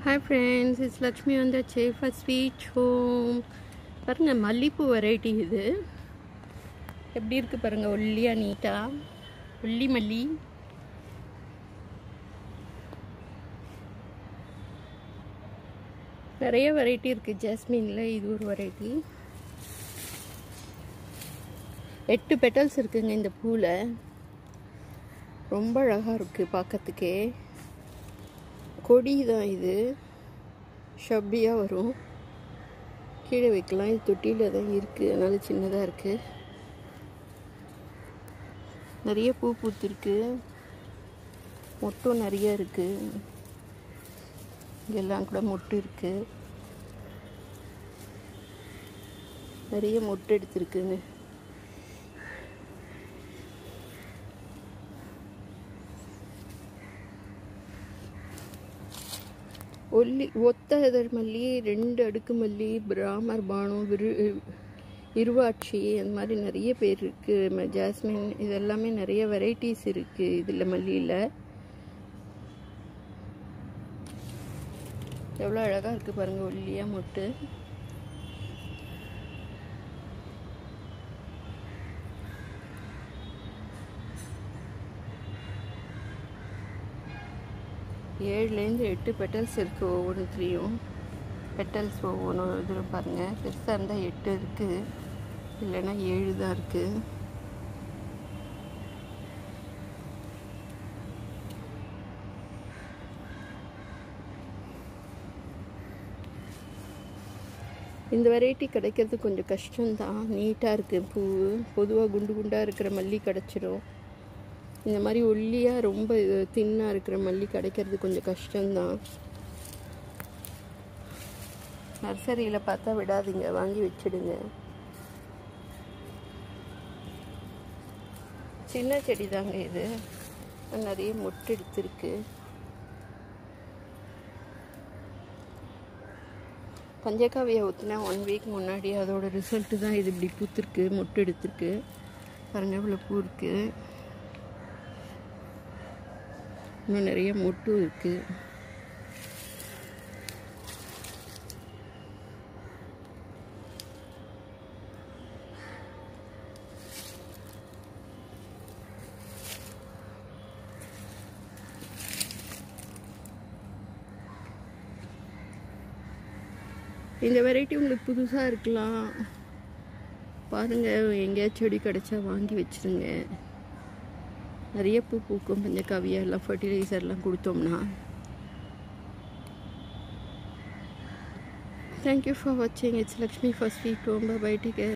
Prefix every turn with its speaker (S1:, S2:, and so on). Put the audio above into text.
S1: hi friends it's Lakshmi வந்தாச்சு for sweet home பாருங்கள் மல்லிப்பூ வெரைட்டி இது எப்படி இருக்குது பாருங்கள் ஒல்லியாக நீட்டாக ஒல்லி மல்லி நிறைய வெரைட்டி இருக்குது ஜாஸ்மினில் இது ஒரு வெரைட்டி எட்டு பெட்டல்ஸ் இருக்குங்க இந்த பூவில் ரொம்ப அழகாக இருக்குது பார்க்கறதுக்கே கொடி தான் இது ஷப்பியாக வரும் கீழே வைக்கலாம் இது தொட்டியில் தான் இருக்குது அதனால் சின்னதாக இருக்குது நிறைய பூ பூத்துருக்கு மொட்டும் நிறைய இருக்குது இங்கெல்லாம் கூட மொட்டு இருக்குது நிறைய மொட்டு எடுத்துருக்குங்க ஒல்லி ஒத்த இதழ் மல்லி ரெண்டு அடுக்கு மல்லி பிராமர் பானம் விரு இருவாட்சி அந்த மாதிரி நிறைய பேர் இருக்குது ஜாஸ்மின் இது எல்லாமே நிறைய வெரைட்டிஸ் இருக்குது இதில் மல்லியில் எவ்வளோ அழகாக இருக்குது பாருங்கள் ஒல்லியாக மொட்டு ஏழுலேருந்து எட்டு பெட்டல்ஸ் இருக்குது ஒவ்வொன்றுத்துலேயும் பெட்டல்ஸ் ஒவ்வொன்று இதில் பாருங்கள் பெருசாக இருந்தால் எட்டு இருக்குது இல்லைன்னா ஏழு தான் இருக்குது இந்த வெரைட்டி கிடைக்கிறது கொஞ்சம் கஷ்டம்தான் நீட்டாக இருக்குது பூ பொதுவாக குண்டு குண்டாக இருக்கிற மல்லி கிடச்சிரும் இந்த மாதிரி ஒல்லியாக ரொம்ப தின்னாக இருக்கிற மல்லி கிடைக்கிறது கொஞ்சம் கஷ்டம்தான் நர்சரியில் பார்த்தா விடாதீங்க வாங்கி வச்சிடுங்க சின்ன செடி தாங்க இது நிறைய மொட்டு எடுத்திருக்கு பஞ்சகாவியை ஊற்றினா ஒன் வீக் முன்னாடி அதோட ரிசல்ட்டு தான் இது இப்படி பூத்துருக்கு மொட்டு எடுத்திருக்கு பாருங்கள் இவ்வளோ பூ இருக்குது இன்னும் நிறைய மொட்டும் இருக்குது இந்த வெரைட்டி உங்களுக்கு புதுசாக இருக்கலாம் பாருங்கள் எங்கேயாச்சும் செடி கிடச்சா வாங்கி வச்சுருங்க நிறைய பூ பூக்கும் பஞ்சகாவியா எல்லாம் ஃபர்டிலைசர்லாம் கொடுத்தோம்னா தேங்க்யூ ஃபார் வாட்சிங் it's Lakshmi first week bye take care